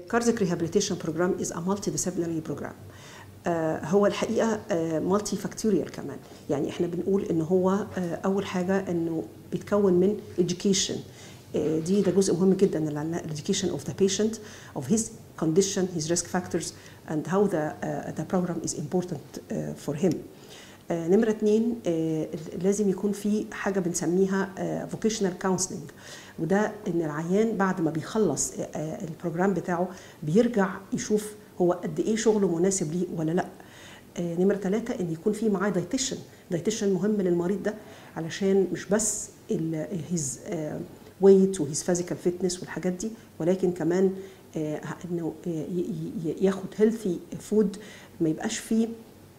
cardiac rehabilitation program is a multidisciplinary program آه، هو الحقيقه مالتي فاكتوريال كمان يعني احنا بنقول ان هو آه، اول حاجه انه بيتكون من education آه، دي ده جزء مهم جدا اللي education of the patient of his condition his risk factors and how the uh, the program is important uh, for him آه، نمرة اتنين آه، لازم يكون في حاجة بنسميها آه، vocational counseling وده ان العيان بعد ما بيخلص آه، آه، البروجرام بتاعه بيرجع يشوف هو قد ايه شغله مناسب ليه ولا لا آه، نمرة ثلاثة ان يكون في معاه دايتيشن دايتيشن مهم للمريض ده علشان مش بس هيز ويت وهيز فيزيكال فيتنس والحاجات دي ولكن كمان آه، انه آه، ي- ي- ياخد هيلثي فود ما يبقاش فيه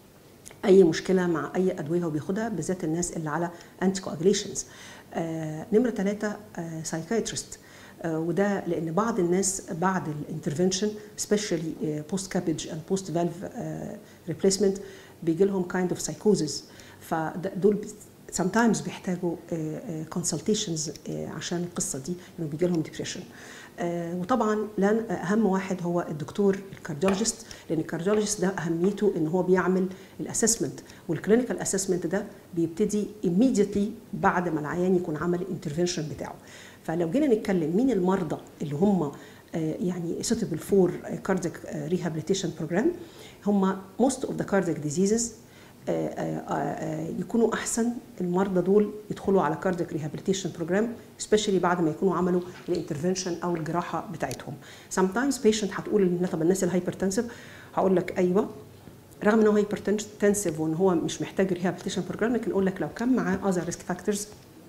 اي مشكله مع اي ادويه هو بياخدها بالذات الناس اللي على انتي كواجليشنز نمره ثلاثه سايكايترست وده لان بعض الناس بعد الانترفنشن سبيشالي بوست كابج اند بوست فالف ريبليسمنت بيجي لهم كايند اوف سايكوزز فدول sometimes بيحتاجوا كونسلتيشنز عشان القصه دي انه بيجي لهم ديبريشن وطبعا لان اهم واحد هو الدكتور الكارديولوجيست لان الكارديولوجيست ده اهميته ان هو بيعمل الاسسمنت والكلينيكال اسسمنت ده بيبتدي immediately بعد ما العيان يكون عمل الانترفنشن بتاعه فلو جينا نتكلم مين المرضى اللي هم آه، يعني suitable for cardiac rehabilitation program هم most of the cardiac diseases آه، آه، آه، يكونوا احسن المرضى دول يدخلوا على كاردياك ريهابيليتيشن بروجرام سبيشالي بعد ما يكونوا عملوا الانترفنشن او الجراحه بتاعتهم sometimes patient هتقول ان طب الناس الهايبرتنسيف هقول لك ايوه رغم ان هو هايبرتنسيف وان هو مش محتاج ريهابيليتيشن بروجرام لكن اقول لك لو كان معاه اذر ريسك فاكتورز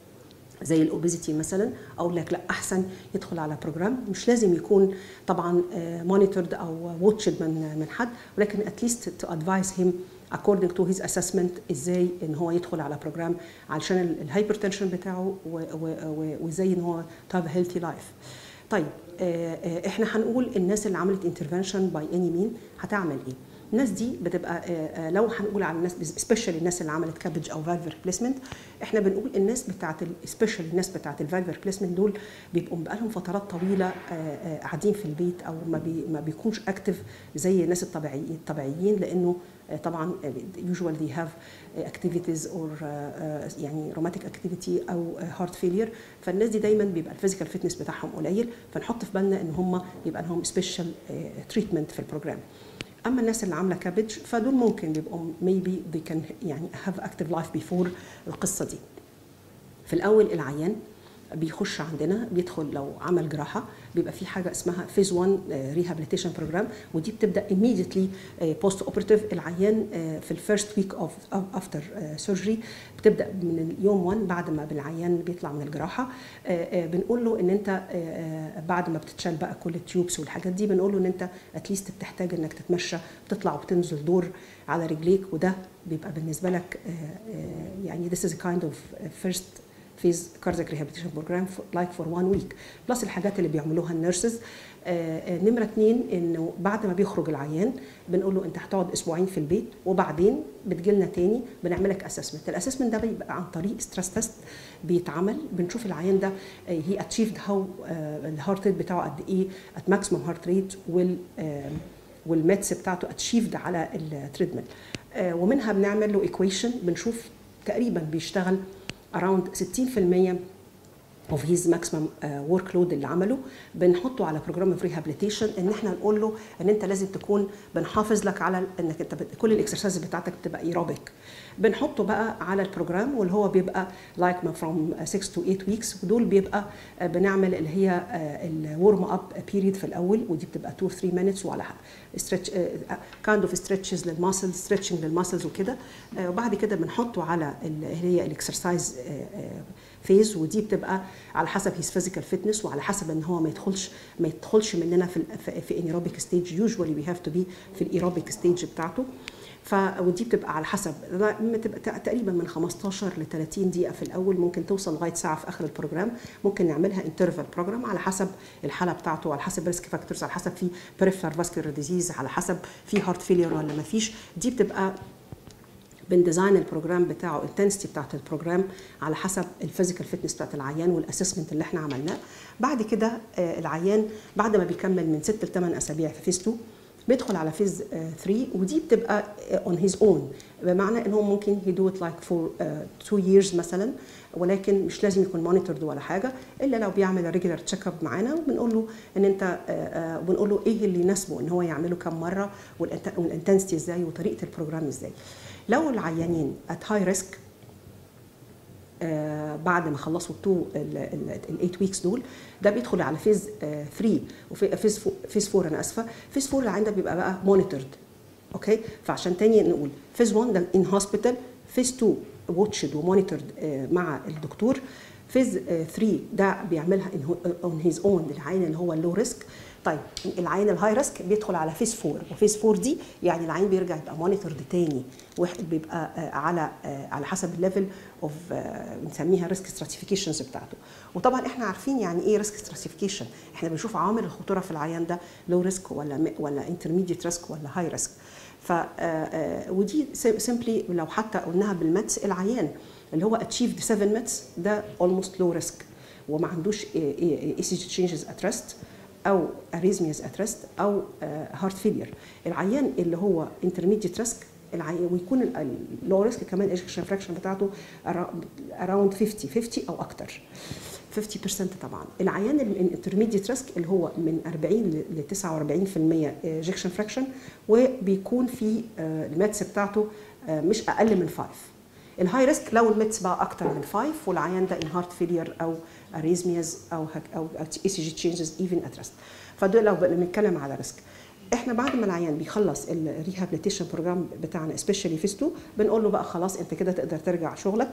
زي الاوبيزيتي مثلا اقول لك لا احسن يدخل على بروجرام مش لازم يكون طبعا مونيتورد او واتشد من من حد ولكن اتليست تو ادفايز هيم according to his assessment ازاي ان هو يدخل على بروجرام علشان الهايبرتنشن بتاعه و- و- و- وازاي ان هو to have a healthy life طيب آه، آه، احنا هنقول الناس اللي عملت انترفنشن باي اني مين هتعمل ايه الناس دي بتبقى آه، آه، لو هنقول على الناس سبيشالي الناس اللي عملت كابج او فالف ريبليسمنت احنا بنقول الناس بتاعت سبيشالي الناس بتاعت الفالف ريبليسمنت دول بيبقوا بقالهم فترات طويله آه، آه، قاعدين في البيت او ما بي ما بيكونش اكتف زي الناس الطبيعيين الطبيعيين لانه آه، طبعا usually they have activities or آه، آه، يعني روماتيك اكتيفيتي او هارت فيلير فالناس دي دايما بيبقى الفيزيكال فيتنس بتاعهم قليل فنحط في بالنا ان هم يبقى لهم سبيشال تريتمنت في البروجرام اما الناس اللي عامله كابج فدول ممكن بيبقوا maybe they can يعني have active life before القصه دي في الاول العيان بيخش عندنا بيدخل لو عمل جراحه بيبقى في حاجه اسمها فيز 1 ريهابيليتيشن بروجرام ودي بتبدا immediately بوست اوبراتيف العيان آه، في الفيرست ويك اوف افتر سيرجري بتبدا من اليوم 1 بعد ما العيان بيطلع من الجراحه آه، آه، بنقول له ان انت آه، آه، بعد ما بتتشال بقى كل التيوبس والحاجات دي بنقول له ان انت اتليست بتحتاج انك تتمشى بتطلع وتنزل دور على رجليك وده بيبقى بالنسبه لك آه، آه، يعني this is a kind of first فيز كاردياك ريهابيليتيشن بروجرام لايك فور وان ويك بلس الحاجات اللي بيعملوها النيرسز نمره اثنين انه بعد ما بيخرج العيان بنقول له انت هتقعد اسبوعين في البيت وبعدين بتجي لنا تاني بنعمل لك اسسمنت الاسسمنت ده بيبقى عن طريق ستريس تيست بيتعمل بنشوف العيان ده هي اتشيفد هاو الهارت ريت بتاعه قد ايه ات ماكسيمم هارت ريت وال آه، والميتس بتاعته اتشيفد على التريدميل ومنها بنعمل له ايكويشن بنشوف تقريبا بيشتغل اراوند 60% اوف هيز ماكسيمم ورك لود اللي عمله بنحطه على بروجرام اوف ريهابيليتيشن ان احنا نقول له ان انت لازم تكون بنحافظ لك على انك انت بت- كل الاكسرسايز بتاعتك بتبقى ايروبيك بنحطه بقى على البروجرام واللي هو بيبقى لايك فروم 6 تو 8 ويكس ودول بيبقى آه، بنعمل اللي هي الورم اب بيريد في الاول ودي بتبقى 2 3 مينتس وعلى ستريتش كايند اوف ستريتشز للماسلز ستريتشنج للماسلز وكده آه، وبعد كده بنحطه على اللي هي الاكسرسايز فيز ودي بتبقى على حسب هيز فيزيكال فيتنس وعلى حسب ان هو ما يدخلش ما يدخلش مننا في ال- في- في انيروبيك ستيج يوجوالي وي هاف تو بي في الايروبيك ستيج بتاعته ف ودي بتبقى على حسب بتبقى تق- تقريبا من 15 ل 30 دقيقه في الاول ممكن توصل لغايه ساعه في اخر البروجرام ممكن نعملها انترفال بروجرام على حسب الحاله بتاعته على حسب ريسك فاكتورز على حسب في بريفر فاسكولار ديزيز على حسب في هارت فيلير ولا ما فيش دي بتبقى بنديزاين البروجرام بتاعه الانتنسيتي بتاعت البروجرام على حسب الفيزيكال فيتنس بتاعت العيان والاسسمنت اللي احنا عملناه بعد كده آه، العيان بعد ما بيكمل من 6 ل 8 اسابيع في فيز 2 بيدخل على فيز 3 ودي بتبقى اون هيز اون بمعنى ان هو ممكن يدو ات لايك فور 2 ييرز مثلا ولكن مش لازم يكون مونيتورد ولا حاجه الا لو بيعمل ريجولار تشيك اب معانا وبنقول له ان انت آه، آه، بنقول له ايه اللي يناسبه ان هو يعمله كم مره والانتنسيتي ازاي وطريقه البروجرام ازاي لو العيانين ات هاي ريسك آه، بعد ما خلصوا التو الايت ويكس دول ده بيدخل على فيز 3 وفي فيز فيز 4 انا اسفه فيز 4 العيان ده بيبقى بقى مونيتورد اوكي فعشان تاني نقول فيز 1 ده ان هوسبيتال فيز 2 واتشد ومونيتورد مع الدكتور فيز 3 ده بيعملها اون هيز اون للعيان اللي هو اللو ريسك طيب العين الهاي ريسك بيدخل على فيز 4 وفيز 4 دي يعني العين بيرجع يبقى مونيتورد تاني واحد بيبقى آه، على آه، على حسب الليفل اوف بنسميها ريسك ستراتيفيكيشنز بتاعته وطبعا احنا عارفين يعني ايه ريسك ستراتيفيكيشن احنا بنشوف عوامل الخطوره في العيان ده لو ريسك ولا م- ولا انترميديت ريسك ولا هاي ريسك ف آه، آه، ودي سيمبلي لو حتى قلناها بالماتس العيان اللي هو اتشيفد 7 ماتس ده اولموست لو ريسك وما عندوش اي سي جي تشينجز ات ريست او اريزمياز ات ريست او هارت فيلير العيان اللي هو انترميديت ريسك ويكون اللو ريسك كمان الايجكشن فراكشن بتاعته اراوند 50 50 او اكتر 50% طبعا العيان الانترميديت ريسك اللي هو من 40 ل 49% ايجكشن فراكشن وبيكون في آه، الماتس بتاعته آه، مش اقل من 5 الهاي ريسك لو الميتس بقى اكتر من 5 والعيان ده ان هارت فيلير او اريزمياز او هك او اي سي جي تشينجز ايفن ات ريست فدول لو بنتكلم على ريسك احنا بعد ما العيان بيخلص الريهابيليتيشن بروجرام بتاعنا سبيشالي فيس 2 بنقول له بقى خلاص انت كده تقدر ترجع شغلك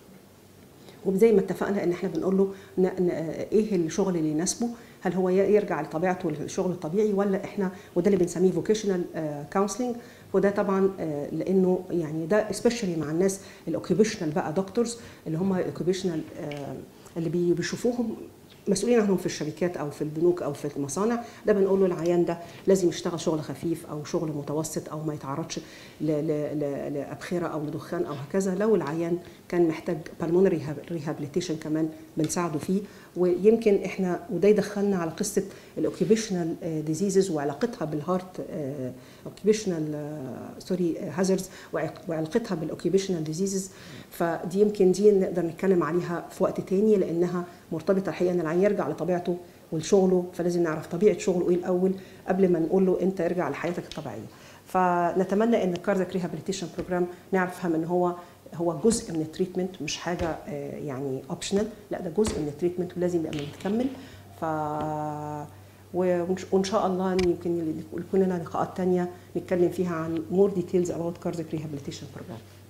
وزي ما اتفقنا ان احنا بنقول له ن- ن- ايه الشغل اللي يناسبه هل هو ي- يرجع لطبيعته للشغل الطبيعي ولا احنا وده اللي بنسميه فوكيشنال كونسلنج وده طبعا آه، لانه يعني ده سبيشالي مع الناس الاوكيبيشنال بقى دكتورز اللي هم الاوكيبيشنال اللي بي- بيشوفوهم مسؤولين عنهم في الشركات او في البنوك او في المصانع ده بنقول له العيان ده لازم يشتغل شغل خفيف او شغل متوسط او ما يتعرضش ل- ل- ل- لابخره او لدخان او هكذا لو العيان كان محتاج بالمونري ريهابيليتيشن كمان بنساعده فيه ويمكن احنا وده يدخلنا على قصه الاوكيبيشنال ديزيزز وعلاقتها بالهارت اوكيبيشنال سوري هازردز وعلاقتها بالاوكيبيشنال ديزيزز فدي يمكن دي نقدر نتكلم عليها في وقت تاني لانها مرتبطه الحقيقه ان العيان يرجع لطبيعته ولشغله فلازم نعرف طبيعه شغله ايه الاول قبل ما نقول له انت ارجع لحياتك الطبيعيه فنتمنى ان الكاردياك ريهابيليتيشن بروجرام نعرف فهم ان هو هو جزء من التريتمنت مش حاجه آه، يعني اوبشنال لا ده جزء من التريتمنت ولازم يبقى متكمل ف وإن- وان شاء الله يمكن يكون لنا لقاءات تانية نتكلم فيها عن more details about cardiac rehabilitation program